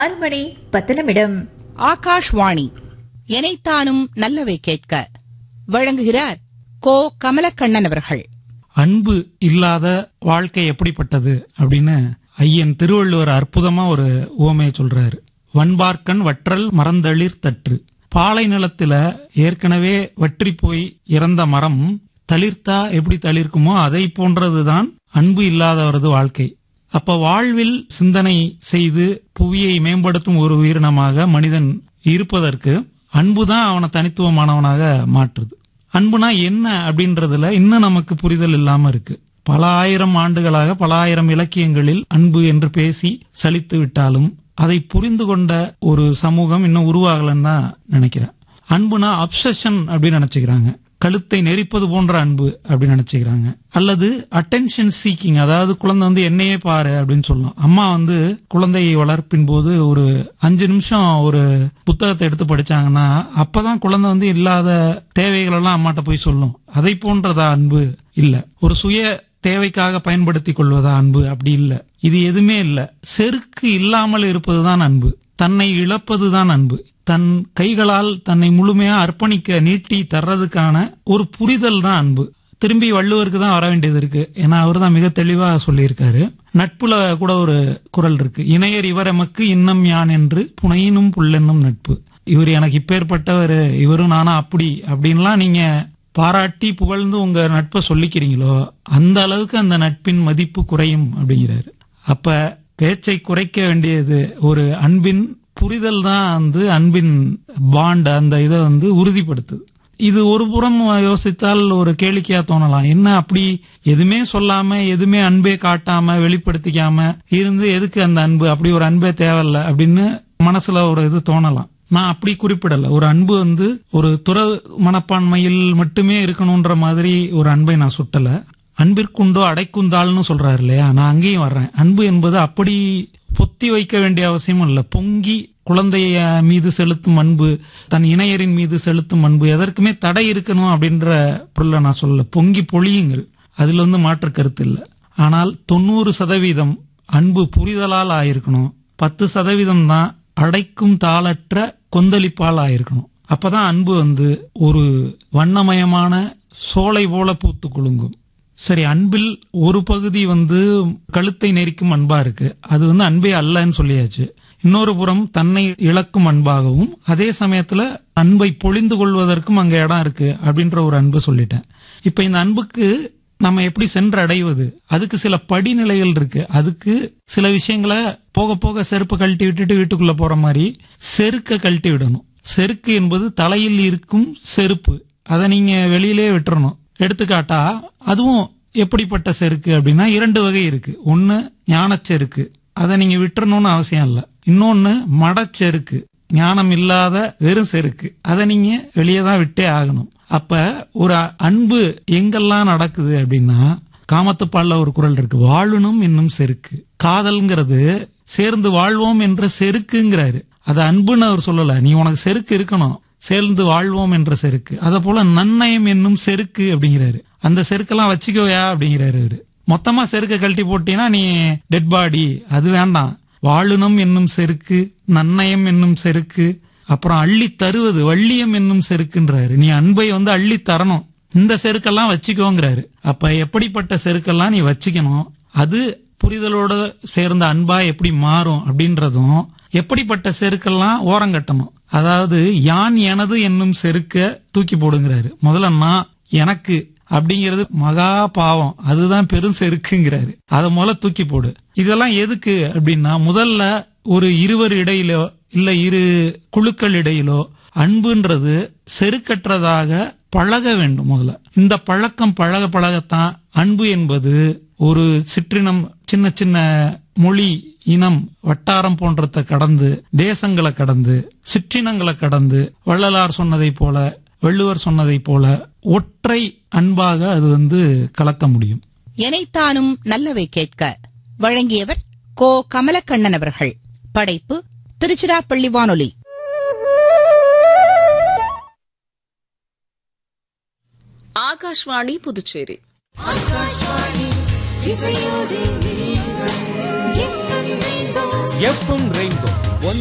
ஆறு மணி பத்து நிமிடம் ஆகாஷ்வாணி எனைத்தானும் நல்லவை கேட்க வழங்குகிறார் கோ கமலக்கண்ணன் அவர்கள் அன்பு இல்லாத வாழ்க்கை எப்படிப்பட்டது அப்படின்னு ஐயன் திருவள்ளுவர் அற்புதமா ஒரு உவமையை சொல்றாரு வன்பார்க்கன் வற்றல் மரந்தளிர் தற்று பாலை நிலத்துல ஏற்கனவே வற்றி போய் இறந்த மரம் தளிர்த்தா எப்படி தளிர்க்குமோ அதை போன்றதுதான் அன்பு இல்லாதவரது வாழ்க்கை அப்ப வாழ்வில் சிந்தனை செய்து புவியை மேம்படுத்தும் ஒரு உயிரினமாக மனிதன் இருப்பதற்கு அன்புதான் அவனை தனித்துவமானவனாக மாற்றுது அன்புனா என்ன அப்படின்றதுல இன்னும் நமக்கு புரிதல் இல்லாம இருக்கு பல ஆயிரம் ஆண்டுகளாக பல ஆயிரம் இலக்கியங்களில் அன்பு என்று பேசி சலித்து விட்டாலும் அதை புரிந்து கொண்ட ஒரு சமூகம் இன்னும் உருவாகலன்னு தான் நினைக்கிறேன் அன்புனா அப்சஷன் அப்படின்னு நினைச்சுக்கிறாங்க கழுத்தை நெரிப்பது போன்ற அன்பு அப்படின்னு நினைச்சுக்கிறாங்க அல்லது அட்டென்ஷன் சீக்கிங் அதாவது குழந்தை வந்து என்னையே பாரு அப்படின்னு சொல்லலாம் அம்மா வந்து குழந்தையை வளர்ப்பின் போது ஒரு அஞ்சு நிமிஷம் ஒரு புத்தகத்தை எடுத்து படிச்சாங்கன்னா அப்பதான் குழந்தை வந்து இல்லாத தேவைகள் எல்லாம் அம்மாட்ட போய் சொல்லும் அதை போன்றதா அன்பு இல்ல ஒரு சுய தேவைக்காக பயன்படுத்திக் கொள்வதா அன்பு அப்படி இல்ல இது எதுவுமே இல்ல செருக்கு இல்லாமல் இருப்பதுதான் அன்பு தன்னை இழப்பதுதான் அன்பு தன் கைகளால் தன்னை முழுமையா அர்ப்பணிக்க நீட்டி தர்றதுக்கான ஒரு புரிதல் தான் அன்பு திரும்பி வள்ளுவருக்கு தான் வர வேண்டியது இருக்கு ஏன்னா அவர் தான் மிக தெளிவா சொல்லியிருக்காரு நட்புல கூட ஒரு குரல் இருக்கு இணையர் இவரெமக்கு இன்னம் யான் என்று புனையினும் புல்லென்னும் நட்பு இவர் எனக்கு இப்பேற்பட்டவர் இவரும் நானா அப்படி அப்படின்லாம் நீங்க பாராட்டி புகழ்ந்து உங்க நட்பை சொல்லிக்கிறீங்களோ அந்த அளவுக்கு அந்த நட்பின் மதிப்பு குறையும் அப்படிங்கிறாரு அப்ப பேச்சை குறைக்க வேண்டியது ஒரு அன்பின் புரிதல் தான் வந்து அன்பின் பாண்ட் அந்த இதை வந்து உறுதிப்படுத்துது இது ஒரு புறம் யோசித்தால் ஒரு கேளிக்கையா தோணலாம் என்ன அப்படி எதுவுமே சொல்லாம எதுவுமே அன்பே காட்டாம வெளிப்படுத்திக்காம இருந்து எதுக்கு அந்த அன்பு அப்படி ஒரு அன்பே தேவையில்ல அப்படின்னு மனசுல ஒரு இது தோணலாம் நான் அப்படி குறிப்பிடல ஒரு அன்பு வந்து ஒரு துற மனப்பான்மையில் மட்டுமே இருக்கணும்ன்ற மாதிரி ஒரு அன்பை நான் சுட்டல அன்பிற்குண்டோ அடைக்குந்தாள்னு சொல்றாரு இல்லையா நான் அங்கேயும் வர்றேன் அன்பு என்பது அப்படி பொத்தி வைக்க வேண்டிய அவசியமும் இல்லை பொங்கி குழந்தைய மீது செலுத்தும் அன்பு தன் இணையரின் மீது செலுத்தும் அன்பு எதற்குமே தடை இருக்கணும் அப்படின்ற பொருளை நான் சொல்லல பொங்கி பொழியுங்கள் அதுல வந்து மாற்று கருத்து இல்லை ஆனால் தொண்ணூறு சதவீதம் அன்பு புரிதலால் ஆயிருக்கணும் பத்து சதவீதம் தான் அடைக்கும் தாளற்ற கொந்தளிப்பால் ஆயிருக்கணும் அப்பதான் அன்பு வந்து ஒரு வண்ணமயமான சோலை போல பூத்து குலுங்கும் சரி அன்பில் ஒரு பகுதி வந்து கழுத்தை நெரிக்கும் அன்பா இருக்கு அது வந்து அன்பே அல்லன்னு சொல்லியாச்சு இன்னொரு புறம் தன்னை இழக்கும் அன்பாகவும் அதே சமயத்துல அன்பை பொழிந்து கொள்வதற்கும் அங்க இடம் இருக்கு அப்படின்ற ஒரு அன்பு சொல்லிட்டேன் இப்ப இந்த அன்புக்கு நம்ம எப்படி சென்று அடைவது அதுக்கு சில படிநிலைகள் இருக்கு அதுக்கு சில விஷயங்களை போக போக செருப்பு கழட்டி விட்டுட்டு வீட்டுக்குள்ள போற மாதிரி செருக்க கழட்டி விடணும் செருக்கு என்பது தலையில் இருக்கும் செருப்பு அதை நீங்க வெளியிலே விட்டுறணும் எடுத்துக்காட்டா அதுவும் எப்படிப்பட்ட செருக்கு அப்படின்னா இரண்டு வகை இருக்கு ஒன்னு ஞானச்செருக்கு அதை நீங்க விட்டுறணும்னு அவசியம் இல்லை இன்னொன்னு மடச்செருக்கு ஞானம் இல்லாத வெறும் செருக்கு அதை நீங்க வெளியே தான் விட்டே ஆகணும் அப்ப ஒரு அன்பு எங்கெல்லாம் நடக்குது அப்படின்னா காமத்துப்பால்ல ஒரு குரல் இருக்கு வாழணும் என்னும் செருக்கு காதல்ங்கிறது சேர்ந்து வாழ்வோம் என்ற செருக்குங்கிறாரு அது அன்புன்னு அவர் சொல்லல நீ உனக்கு செருக்கு இருக்கணும் சேர்ந்து வாழ்வோம் என்ற செருக்கு அத போல நன்னயம் என்னும் செருக்கு அப்படிங்கிறாரு அந்த செருக்கெல்லாம் வச்சுக்கோயா அப்படிங்கிறாரு அவரு மொத்தமா செருக்க கழட்டி போட்டீங்கன்னா நீ டெட் பாடி அது வேண்டாம் வாழுனம் என்னும் செருக்கு நன்னயம் என்னும் செருக்கு அப்புறம் அள்ளி தருவது வள்ளியம் என்னும் செருக்குன்றாரு நீ அன்பை வந்து அள்ளி தரணும் இந்த செருக்கெல்லாம் வச்சுக்கோங்கிறாரு அப்ப எப்படிப்பட்ட செருக்கெல்லாம் நீ வச்சுக்கணும் அது புரிதலோட சேர்ந்த அன்பா எப்படி மாறும் அப்படின்றதும் எப்படிப்பட்ட செருக்கெல்லாம் ஓரங்கட்டணும் அதாவது யான் எனது என்னும் செருக்க தூக்கி போடுங்கிறாரு முதல்ல நான் எனக்கு அப்படிங்கிறது மகா பாவம் அதுதான் பெரும் செருக்குங்கிறாரு அதை முதல்ல தூக்கி போடு இதெல்லாம் எதுக்கு அப்படின்னா முதல்ல ஒரு இருவர் இடையிலோ இல்ல இரு குழுக்கள் இடையிலோ அன்புன்றது செருக்கற்றதாக பழக வேண்டும் முதல்ல இந்த பழக்கம் பழக பழகத்தான் அன்பு என்பது ஒரு சிற்றினம் சின்ன சின்ன மொழி இனம் வட்டாரம் போன்றதை கடந்து தேசங்களை கடந்து சிற்றினங்களை கடந்து வள்ளலார் சொன்னதை போல வள்ளுவர் சொன்னதை போல ஒற்றை அன்பாக அது வந்து கலக்க முடியும் எனைத்தானும் நல்லவை கேட்க வழங்கியவர் கோ கமலக்கண்ணன் அவர்கள் படைப்பு திருச்சிராப்பள்ளி வானொலி ஆகாஷ்வாணி புதுச்சேரி எஃப்எம் ரெயின்போ